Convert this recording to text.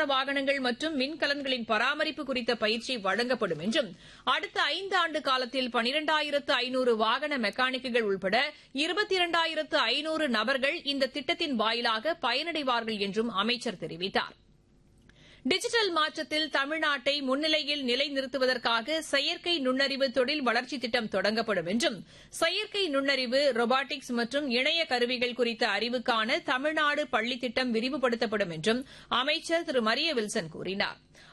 மின்சார வாகனங்கள் மற்றும் மின்கலன்களின் பராமரிப்பு குறித்த பயிற்சி வழங்கப்படும் என்றும் அடுத்த ஐந்து ஆண்டு காலத்தில் பனிரெண்டாயிரத்து ஐநூறு வாகன மெக்கானிக்குகள் உட்பட இருபத்தி இரண்டாயிரத்து ஐநூறு நபர்கள் இந்த திட்டத்தின் வாயிலாக பயனடைவார்கள் என்றும் அமைச்சர் தெரிவித்தார் டிஜிட்டல் மாற்றத்தில் தமிழ்நாட்டை முன்னிலையில் நிலைநிறுத்துவதற்காக செயற்கை நுண்ணறிவு தொழில் வளர்ச்சி திட்டம் தொடங்கப்படும் என்றும் செயற்கை நுண்ணறிவு ரொபாட்டிக்ஸ் மற்றும் இணைய கருவிகள் குறித்த அறிவுக்கான தமிழ்நாடு பள்ளி திட்டம் விரிவுபடுத்தப்படும் என்றும் அமைச்சர் திரு மரிய வில்சன் கூறினார்